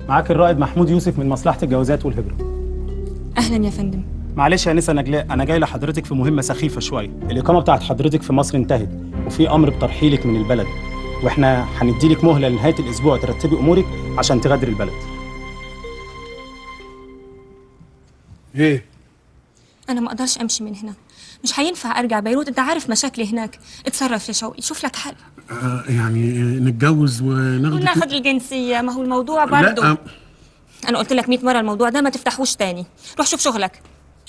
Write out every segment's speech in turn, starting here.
معاك الرائد محمود يوسف من مصلحه الجوازات والهجره اهلا يا فندم معلش يا نسا نجلاء انا جاي لحضرتك في مهمه سخيفه شويه الاقامه بتاعت حضرتك في مصر انتهت وفي امر بترحيلك من البلد واحنا هنديلك مهله لنهايه الاسبوع ترتبي امورك عشان تغادري البلد ايه انا ما اقدرش امشي من هنا مش هينفع ارجع بيروت انت عارف مشاكلي هناك اتصرف يا شوقي شوف لك حل آه يعني نتجوز وناخد وناخد الجنسيه ما هو الموضوع برضه لا انا قلت لك 100 مره الموضوع ده ما تفتحوش تاني روح شوف شغلك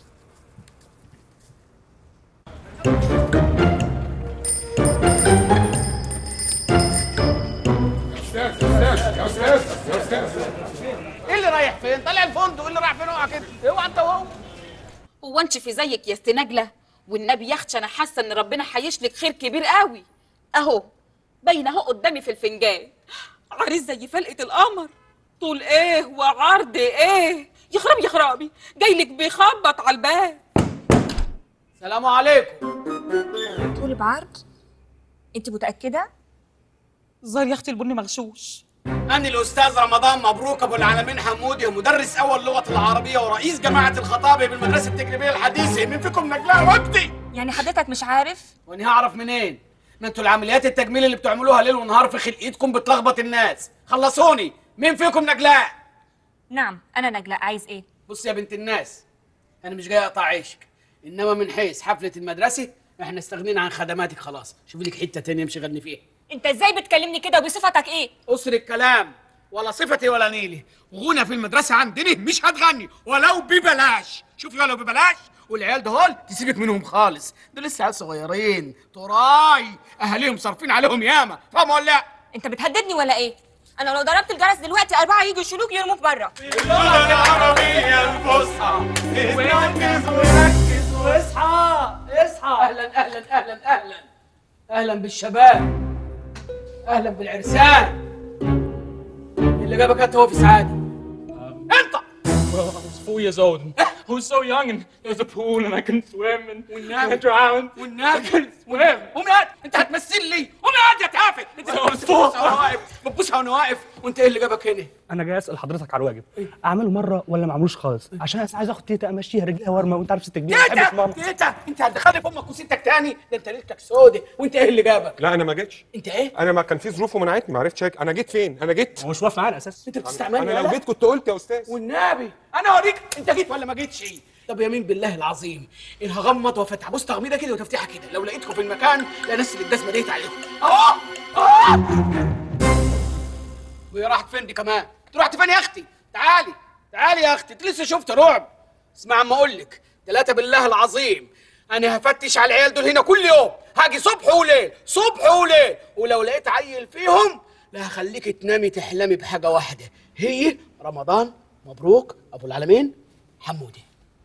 ايه اللي رايح فين؟ طالع الفندق ايه اللي رايح فين اوعى كده؟ اوعى انت وهو هو انت في زيك يا ست نجله والنبي يا اختي انا حاسه ان ربنا هيشلك خير كبير قوي اهو باين اهو قدامي في الفنجان عريس زي فلقه القمر طول ايه وعرض ايه يخرب يخربي جايلك بيخبط على الباب سلام عليكم تقولي بعرض انت متاكده الظاهر يا اختي البني مغشوش أنا الأستاذ رمضان مبروك أبو العالمين حمودي مدرس أول لغة العربية ورئيس جماعة الخطابة بالمدرسة التجريبية الحديثة مين فيكم نجلاء وجدي؟ يعني حضرتك مش عارف وأنا هعرف منين؟ ما انتوا العمليات التجميل اللي بتعملوها ليل ونهار في خلقيتكم بتلخبط الناس خلصوني مين فيكم نجلاء؟ نعم انا نجلاء عايز ايه بص يا بنت الناس أنا مش جاي أقطع عيشك إنما من حيث حفلة المدرسة إحنا استغنينا عن خدماتك خلاص شوف لك حتة تانية امشي غني فيها انت ازاي بتكلمني كده وبصفتك ايه أسر الكلام ولا صفتي ولا نيلي غنى في المدرسة عندنا مش هتغني ولو ببلاش شوفي ولو ببلاش والعيال دول تسيبك منهم خالص دول لسه عيال صغيرين تراي اهاليهم صارفين عليهم ياما فاهم ولا لا انت بتهددني ولا ايه انا لو ضربت الجرس دلوقتي اربعه يجوا يشيلوك يرموك بره اللغة العربية الفصحى ركز وركز واصحى اصحى اهلا اهلا اهلا اهلا اهلا بالشباب اهلا بالعرسان اللي جابك انت هو في سعاده انت Well, I was four years old and I was so young and there was a pool and I couldn't swim and والنبي. I drowned. I والنبي couldn't swim. قوم يا انت هتمثل لي قوم يا يا تافه انت أنا بتبوسها وانا واقف بتبوسها وانا واقف وانت ايه اللي جابك هنا انا جاي اسال حضرتك على الواجب اعمله مره ولا ما اعملوش خالص عشان أنا عايز اخد تيتا امشيها رجليها ورمه وانت عارف ست كبيره ما بحبش تيتا ماما تيتا انت هتدخلني في امك وستك تاني ده انت ليلتك سودة وانت ايه اللي جابك لا انا ما جيتش انت ايه انا ما كان في ظروف ومنعتني ما عرفتش أجي. انا جيت فين انا جيت هو مش واقف معانا اساسا انت بتستعملني انا لو يالا؟ جيت كنت قلت يا استاذ والنبي انا اوريك انت جيت ولا ما جيتش طب يمين بالله العظيم ان هغمض وافتح بص تغميضه كده وتفتحها كده لو لقيتكم في المكان لا ناس اللي الدسمه ديت عليكم اهو اهو وهي راحت فين دي كمان انت رحت فين يا اختي تعالي تعالي يا اختي انت لسه شفت رعب اسمع عم اقول لك ثلاثه بالله العظيم انا هفتش على العيال دول هنا كل يوم هاجي صبح وليل صبح وليل ولو لقيت عيل فيهم لا هخليك تنامي تحلمي بحاجه واحده هي رمضان مبروك ابو العالمين حمودي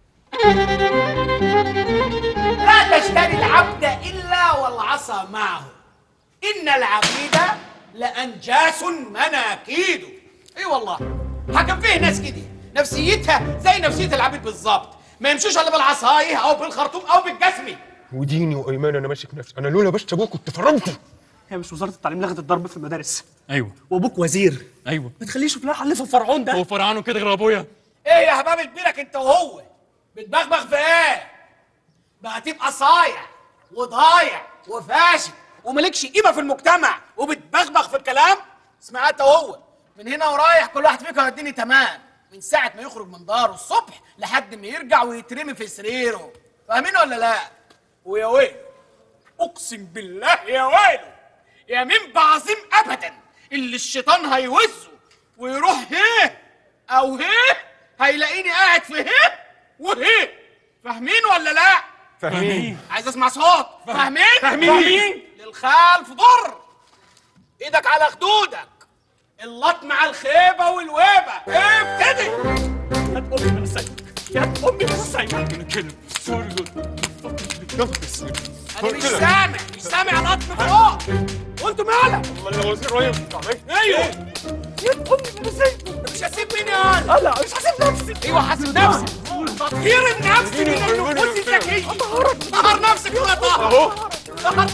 لا تشتري العبد الا والعصا معه ان العبيد لانجاس مناكيد اي والله حكم فيه ناس كده نفسيتها زي نفسيه العبيد بالظبط ما يمشوش الا بالعصايه او بالخرطوم او بالجزمه وديني وايمان انا ماسك نفسي انا لولا بس ابوك كنت فرمته هي مش وزاره التعليم لغت الضرب في المدارس ايوه وابوك وزير ايوه ما تخليش فلان حلفه فرعون ده هو فرعون كده غير ابويا ايه يا هباب كبيرك انت وهو بتبغبغ في ايه بقى تبقى صايع وضايع وفاشل وملكش قيمه في المجتمع وبتبغبغ في الكلام اسمع انت وهو من هنا ورايح كل واحد فيكم هيديني تمام من ساعه ما يخرج من داره الصبح لحد ما يرجع ويترمي في سريره فاهمين ولا لا ويا ويل اقسم بالله يا ويله يا من بعظيم ابدا اللي الشيطان هيوزه ويروح هيه او هيه هيلاقيني قاعد في هيه وهيه فاهمين ولا لا فاهمين عايز اسمع صوت فاهمين فاهمين. للخلف ضر ايدك على خدودك اللط مع الخيبه والويبه ابتدي هات امي من السجن هات امي من السجن I'm gonna kill him. So good. يلا بس انا مش سامع مش سامع لط فوق وانتوا مالك والله لو وزير رهيب ايوه هات امي من السجن مش هسيب مين يا انا لا مش هسيب نفسي ايوه هسيب نفسي تطهير النفس من النفوس الذكيه طهر نفسك يا طهر اهو طهر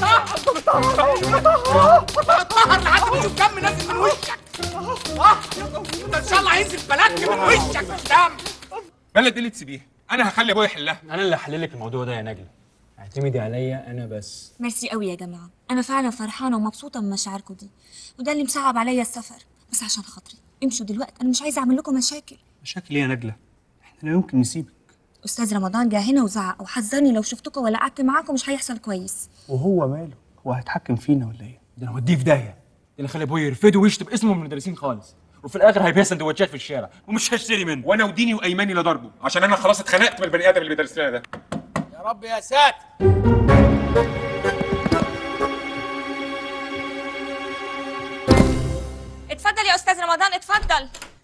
طهر طهر طهر لحد ما يشوف كم نازل من وشك اه ان شاء الله هينزل بلدك من وشك قدام بلد اللي تسيبيها انا هخلي ابويا يحلها انا اللي هحلل لك الموضوع ده يا نجله اعتمدي عليا انا بس ميرسي قوي يا جماعه انا فعلا فرحانه ومبسوطه من مشاعركم دي وده اللي مصعب عليا السفر بس عشان خاطري امشوا دلوقتي انا مش عايزه اعمل لكم مشاكل مشاكل ايه يا نجله احنا لا يمكن نسيبك استاذ رمضان جه هنا وزعق وحذرني لو شفتكم ولا قعدت معاكم مش هيحصل كويس وهو ماله هو هيتحكم فينا ولا ايه ده انا هوديه في داهيه ده انا خلي ابويا يرفضه ويشتم اسمه من المدرسين خالص وفي الاخر هيبيع سندوتشات في الشارع ومش هشتري منه وانا وديني وايماني لضربه عشان انا خلاص اتخنقت من البني ادم اللي بيدرس لنا ده يا رب يا ساتر اتفضل يا استاذ رمضان اتفضل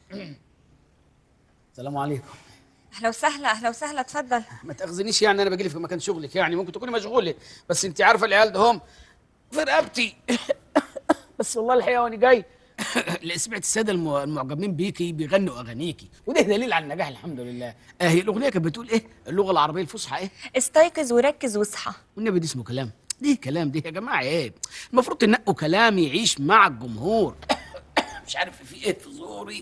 السلام عليكم اهلا وسهلا اهلا وسهلا اتفضل ما تاخذنيش يعني انا باجي في مكان شغلك يعني ممكن تكوني مشغوله بس انت عارفه العيال ده هم في رقبتي بس والله الحقيقه وانا جاي لا سمعت الساده الم- المعجبين بيكي بيغنوا اغانيكي وده دليل على النجاح الحمد لله آه هي الاغنيه كانت بتقول ايه اللغه العربيه الفصحى ايه استيقظ وركز واصحى والنبي دي اسمه كلام ليه كلام دي يا جماعه ايه المفروض تنقوا كلام يعيش مع الجمهور مش عارف في ايه في زوري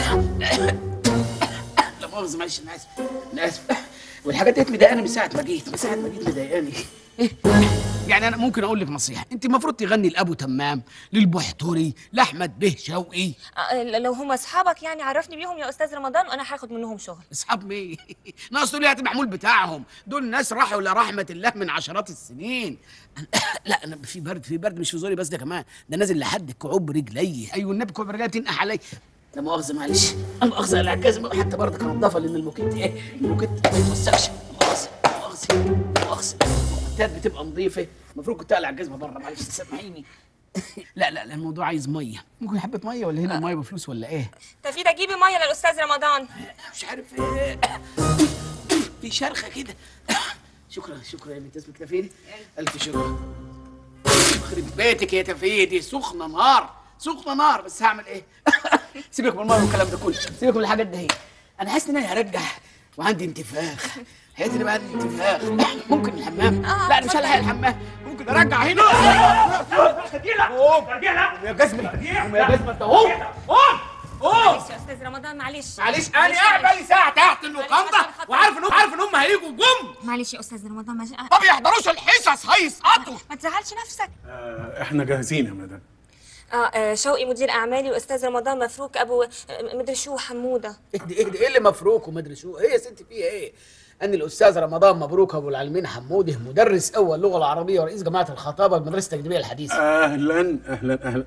لا مؤاخذه معلش انا اسف انا اسف والحاجات ديت مضايقاني من ساعه ما جيت من ساعه ما جيت مضايقاني إيه؟ يعني انا ممكن اقول لك نصيحه انت المفروض تغني لابو تمام للبحتري لاحمد به شوقي آه، لو هم اصحابك يعني عرفني بيهم يا استاذ رمضان وانا هاخد منهم شغل اصحاب مين ناقص تقول لي هات المحمول بتاعهم دول ناس راحوا لرحمه الله من عشرات السنين لا انا في برد في برد مش في زوري بس ده كمان ده نازل لحد كعوب رجلي ايوه النبي كعوب رجلي بتنقح علي لا مؤاخذه معلش لا مؤاخذه على الجزمه حتى برضه كان نضافه لان الموكيت ايه الموكيت ما يتوسخش لا مؤاخذه لا مؤاخذه لا مؤاخذه الموكيتات بتبقى نظيفه المفروض كنت اقلع الجزمه بره معلش تسامحيني لا لا لا الموضوع عايز ميه ممكن حبه ميه ولا هنا الميه بفلوس ولا ايه تفيدة جيبي ميه للاستاذ رمضان مش عارف ايه في شرخه كده شكرا شكرا يا بنت اسمك تفيدي الف شكر يخرب بيتك يا تفيدي سخنه نار سخنه نار بس هعمل ايه سيبك من الميه والكلام ده كله سيبك من الحاجات دي انا حاسس ان انا هرجع وعندي انتفاخ حياتي اللي عندي انتفاخ ممكن الحمام لا أنا مش هلحق الحمام ممكن ارجع هنا قوم قوم يا جزمه قوم يا جزمه انت قوم قوم قوم معلش يا استاذ رمضان معلش معلش انا قاعد بقالي ساعه تحت اللوكاندا عشان خاطر- وعارف انهم عارف ان هم هيجوا جم معلش يا استاذ رمضان معلش آه، ما بيحضروش الحصص هيسقطوا ما تزعلش نفسك آه، احنا جاهزين يا مدام اه آه، شوقي مدير اعمالي واستاذ رمضان مفروك ابو آه، مدري شو حموده اهدي اهدي ايه اللي مفروك وما ادري شو ايه يا ستي فيها ايه ان الاستاذ رمضان مبروك ابو العالمين حموده مدرس اول اللغه العربيه ورئيس جماعه الخطابه بالمدرسه التجريبيه الحديثه اهلا اهلا اهلا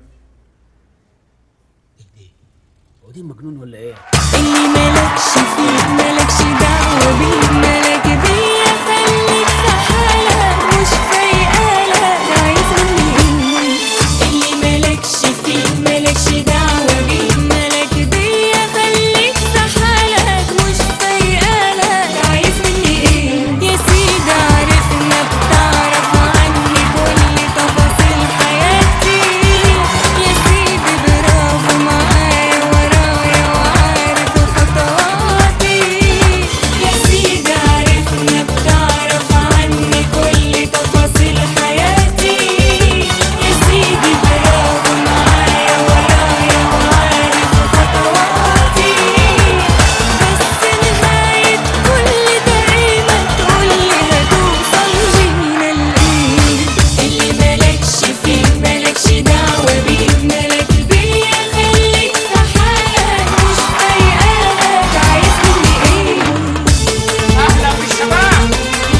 هو دي مجنون ولا ايه اللي مالكش فيه مالكش دعوة بيه مالك بيا خليك في حالك مش فايقالك عايز مني ايه اللي مالكش فيه مالكش دعوة بيه مالك بيا خليك في حالك مش فايقالك عايز مني ايه يا سيدي عرفنا بتعرف عني كل تفاصيل حياتي يا سيدي برافو معايا ورايا وعارف خطواتي يا سيدي عرفنا بتعرف عني كل تفاصيل حياتي يا سيدي برافو معايا ورايا وعارف خطواتي بس نهاية كل دقيقة تقولي هتوصل بينا لإيه اللي مالكش فيه مالكش دعوة بيه مالك بيا خليك في حالك مش فايقالك عايز مني ايه اهلا بالشباب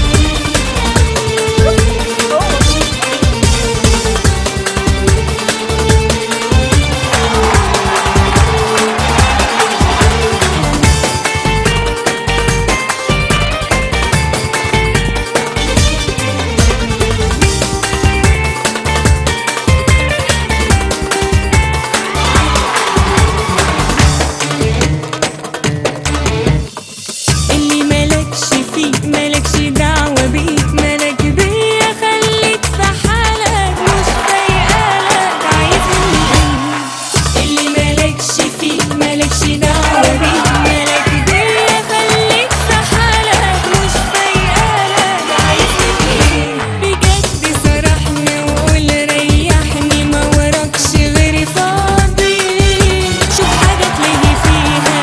اللي مالكش فيه مالكش دعوة بيه مالك بيا خليك في حالك مش فايقالك عايز مني ايه اللي مالكش فيه مالكش دعوة بيه مالك بيا خليك في حالك مش فايقالك عايز مني ايه بجد سرحني وقول ريحني ما وراكش غيري فاضي شوف حاجة تلاقي فيها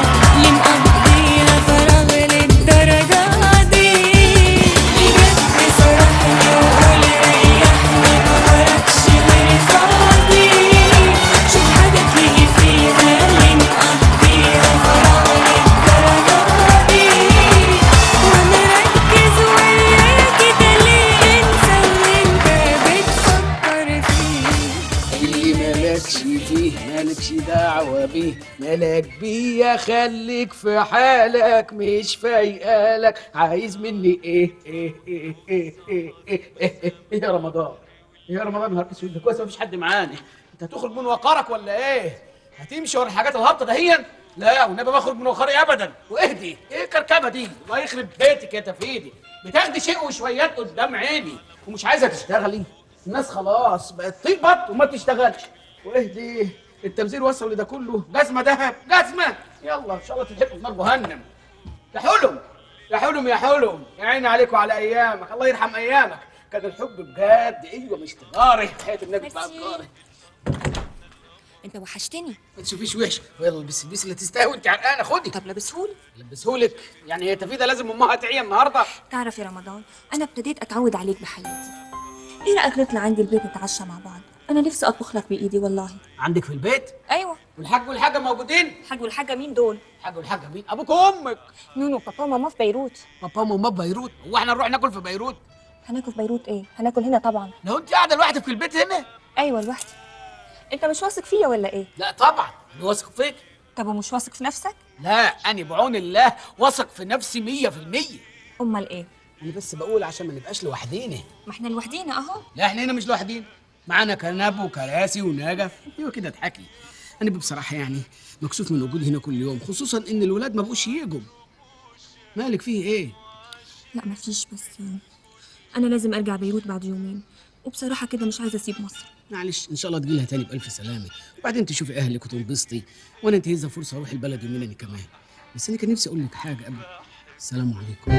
بيا خليك في حالك مش فايقالك عايز مني ايه ايه ايه ايه ايه ايه, إيه, إيه يا رمضان إيه يا رمضان نهار اسود ده كويس مفيش حد معانا انت هتخرج من وقارك ولا ايه هتمشي ورا الحاجات الهابطه دهيا لا والنبي بخرج من وقاري ابدا واهدي ايه الكركبه دي الله يخرب بيتك يا تفيدي بتاخدي شيء وشويات قدام عيني ومش عايزه تشتغلي الناس خلاص بقت تقبض وما تشتغلش واهدي التمثيل وصل لده كله جزمه دهب جزمه يلا ان شاء الله تتحبوا في نار جهنم يا حلم يا حلم يا حلم يا عيني عليك وعلى ايامك الله يرحم ايامك كان الحب بجد ايوه مش تجاري حياه النبي بقى ميرسي. تجاري انت وحشتني ما تشوفيش وحش يلا البسي البسي اللي تستاهوي انت عرقانه خدي طب لابسهولي لبسهولك يعني هي تفيده لازم امها تعيا النهارده تعرف يا رمضان انا ابتديت اتعود عليك بحياتي ايه رايك نطلع عندي البيت نتعشى مع بعض انا نفسي اطبخ لك بايدي والله عندك في البيت ايوه والحاج والحاجه موجودين الحاج والحاجه مين دول الحاج والحاجه مين ابوك وامك نونو بابا وماما في بيروت بابا وماما في بيروت هو احنا نروح ناكل في بيروت هناكل في بيروت ايه هناكل هنا طبعا لو انت قاعده لوحدك في البيت هنا ايوه لوحدي انت مش واثق فيا ولا ايه لا طبعا انا واثق فيك طب ومش واثق في نفسك لا انا بعون الله واثق في نفسي مية في المية امال ايه انا بس بقول عشان ما نبقاش لوحدينا ما احنا لوحدينا اهو لا احنا هنا مش لوحدين معانا كنب وكراسي ونجف ايوه كده اضحكي انا بصراحه يعني مكسوف من وجودي هنا كل يوم خصوصا ان الولاد ما بقوش يجوا مالك فيه ايه لا مفيش بس انا لازم ارجع بيروت بعد يومين وبصراحه كده مش عايزه اسيب مصر معلش ان شاء الله تجيلها تاني بالف سلامه وبعدين تشوفي اهلك وتنبسطي وانا انتهزها فرصه اروح البلد يومين انا كمان بس انا كان نفسي اقول لك حاجه قبل السلام عليكم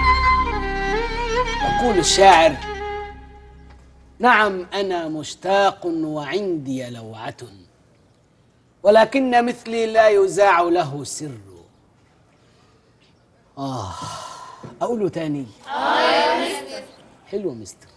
يقول الشاعر نعم انا مشتاق وعندي لوعه ولكن مثلي لا يذاع له سر اه اقوله تاني اه يا مستر حلو مستر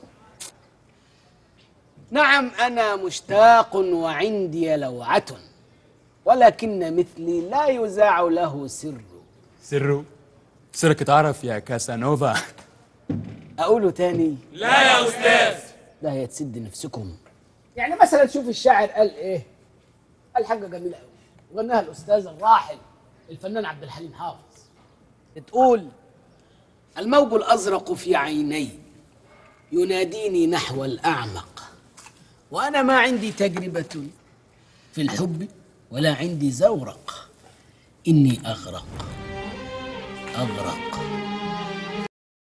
نعم أنا مشتاق وعندي لوعة ولكن مثلي لا يذاع له سر سرو سرك تعرف يا كاسانوفا أقوله تاني لا يا أستاذ لا هي تسد نفسكم يعني مثلا شوف الشاعر قال إيه قال حاجة جميلة أوي وغناها الأستاذ الراحل الفنان عبد الحليم حافظ تقول الموج الأزرق في عيني يناديني نحو الأعمق وأنا ما عندي تجربة في الحب ولا عندي زورق إني أغرق أغرق